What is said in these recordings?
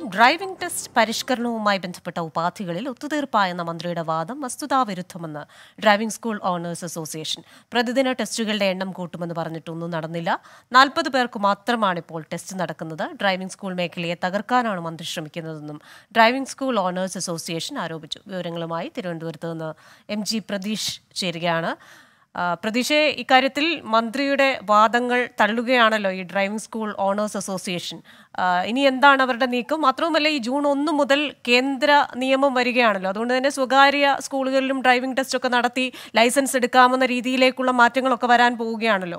driving test പരിഷ്കരണവുമായി ബന്ധപ്പെട്ട ഉപാധികളിൽ ഒത്തുതീർപ്പായെന്ന മന്ത്രിയുടെ വാദം വസ്തുതാവിരുദ്ധമെന്ന് ഡ്രൈവിംഗ് സ്കൂൾ ഓണേഴ്സ് അസോസിയേഷൻ പ്രതിദിന ടെസ്റ്റുകളുടെ എണ്ണം കൂട്ടുമെന്ന് പറഞ്ഞിട്ടൊന്നും നടന്നില്ല നാൽപ്പത് പേർക്ക് മാത്രമാണ് ഇപ്പോൾ ടെസ്റ്റ് നടക്കുന്നത് ഡ്രൈവിംഗ് സ്കൂൾ മേഖലയെ തകർക്കാനാണ് മന്ത്രി ശ്രമിക്കുന്നതെന്നും ഡ്രൈവിംഗ് സ്കൂൾ ഓണേഴ്സ് അസോസിയേഷൻ ആരോപിച്ചു വിവരങ്ങളുമായി തിരുവനന്തപുരത്ത് നിന്ന് എം ജി പ്രതീഷ് ചേരുകയാണ് ആ, പ്രതീക്ഷയെ ഇക്കാര്യത്തിൽ മന്ത്രിയുടെ വാദങ്ങൾ തള്ളുകയാണല്ലോ ഈ ഡ്രൈവിംഗ് സ്കൂൾ ഓണേഴ്സ് അസോസിയേഷൻ ആ, ഇനി എന്താണ് അവരുടെ നീക്കം മാത്രവുമല്ല ഈ ജൂൺ ഒന്ന് മുതൽ കേന്ദ്ര നിയമം വരികയാണല്ലോ അതുകൊണ്ട് തന്നെ സ്വകാര്യ സ്കൂളുകളിലും ഡ്രൈവിംഗ് ടെസ്റ്റ് ഒക്കെ നടത്തി ലൈസൻസ് എടുക്കാമെന്ന രീതിയിലേക്കുള്ള മാറ്റങ്ങളൊക്കെ വരാൻ പോവുകയാണല്ലോ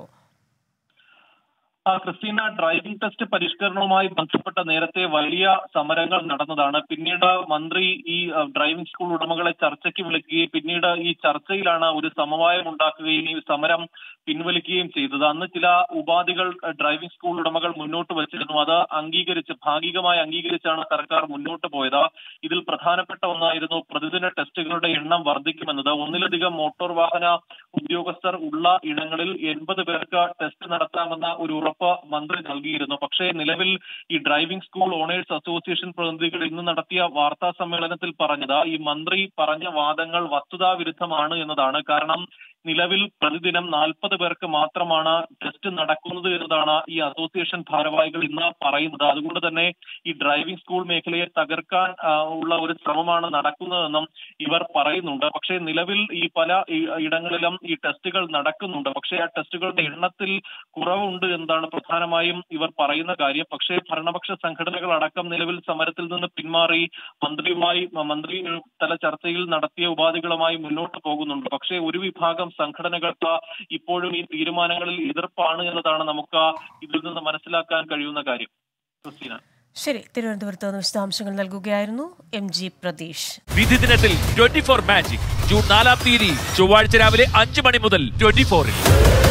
ആ, ക്രിസ്റ്റീന ഡ്രൈവിംഗ് ടെസ്റ്റ് പരിഷ്കരണവുമായി ബന്ധപ്പെട്ട നേരത്തെ വലിയ സമരങ്ങൾ നടന്നതാണ് പിന്നീട് മന്ത്രി ഈ ആ, ഡ്രൈവിംഗ് സ്കൂൾ ഉടമകളെ ചർച്ചയ്ക്ക് വിളിക്കുകയും പിന്നീട് ഈ ചർച്ചയിലാണ് ഒരു സമവായം ഉണ്ടാക്കുകയും ഈ സമരം പിൻവലിക്കുകയും ചെയ്തത് അന്ന് ചില ഉപാധികൾ ആ, ഡ്രൈവിംഗ് സ്കൂൾ ഉടമകൾ മുന്നോട്ട് വച്ചിരുന്നു അത് അംഗീകരിച്ച് ഭാഗികമായി അംഗീകരിച്ചാണ് സർക്കാർ മുന്നോട്ട് പോയത് ഇതിൽ പ്രധാനപ്പെട്ട ഒന്നായിരുന്നു പ്രതിദിന ടെസ്റ്റുകളുടെ എണ്ണം വർദ്ധിക്കുമെന്നത് ഒന്നിലധികം മോട്ടോർ വാഹന ഉദ്യോഗസ്ഥർ ഉള്ള ഇടങ്ങളിൽ എൺപത് പേർക്ക് ടെസ്റ്റ് നടത്താമെന്ന ഒരു ഉറപ്പ് മന്ത്രി നൽകിയിരുന്നു പക്ഷേ നിലവിൽ ഈ ഡ്രൈവിംഗ് സ്കൂൾ ഓണേഴ്സ് അസോസിയേഷൻ പ്രതിനിധികൾ ഇന്ന് നടത്തിയ വാർത്താ സമ്മേളനത്തിൽ പറഞ്ഞത് ഈ മന്ത്രി പറഞ്ഞ വാദങ്ങൾ വസ്തുതാവിരുദ്ധമാണ് എന്നതാണ് കാരണം നിലവിൽ പ്രതിദിനം നാൽപ്പത് പേർക്ക് മാത്രമാണ് ടെസ്റ്റ് നടക്കുന്നത് എന്നതാണ് ഈ അസോസിയേഷൻ ഭാരവാഹികൾ ഇന്ന് പറയുന്നത് അതുകൊണ്ട് തന്നെ ഈ ഡ്രൈവിംഗ് സ്കൂൾ മേഖലയെ തകർക്കാൻ ആ, ഉള്ള ഒരു ശ്രമമാണ് നടക്കുന്നതെന്നും ഇവർ പറയുന്നുണ്ട് പക്ഷേ നിലവിൽ ഈ പല ഈ- ഇടങ്ങളിലും ഈ ടെസ്റ്റുകൾ നടക്കുന്നുണ്ട് പക്ഷേ ആ ടെസ്റ്റുകളുടെ എണ്ണത്തിൽ കുറവുണ്ട് എന്നതാണ് പ്രധാനമായും ഇവർ പറയുന്ന കാര്യം പക്ഷേ ഭരണപക്ഷ സംഘടനകൾ അടക്കം നിലവിൽ സമരത്തിൽ നിന്ന് പിന്മാറി മന്ത്രിയുമായി മന്ത്രി തല ചർച്ചയിൽ നടത്തിയ ഉപാധികളുമായി മുന്നോട്ട് പോകുന്നുണ്ട് പക്ഷേ ഒരു വിഭാഗം സംഘടനകൾക്ക് ഇപ്പോഴും ഈ തീരുമാനങ്ങളിൽ എതിർപ്പാണ് എന്നതാണ് നമുക്ക് ഇതിൽ നിന്ന് മനസ്സിലാക്കാൻ കഴിയുന്ന കാര്യം ക്രിസ്റ്റീന ശരി തിരുവനന്തപുരത്ത് നിന്ന് വിശദാംശങ്ങൾ നൽകുകയായിരുന്നു എം ജി പ്രതീഷ് വിധി ദിനത്തിൽ ട്വന്റി ഫോർ മാജിക് ജൂൺ നാലാം തീയതി ചൊവ്വാഴ്ച രാവിലെ അഞ്ച് മണി മുതൽ ട്വന്റി ഫോറിൽ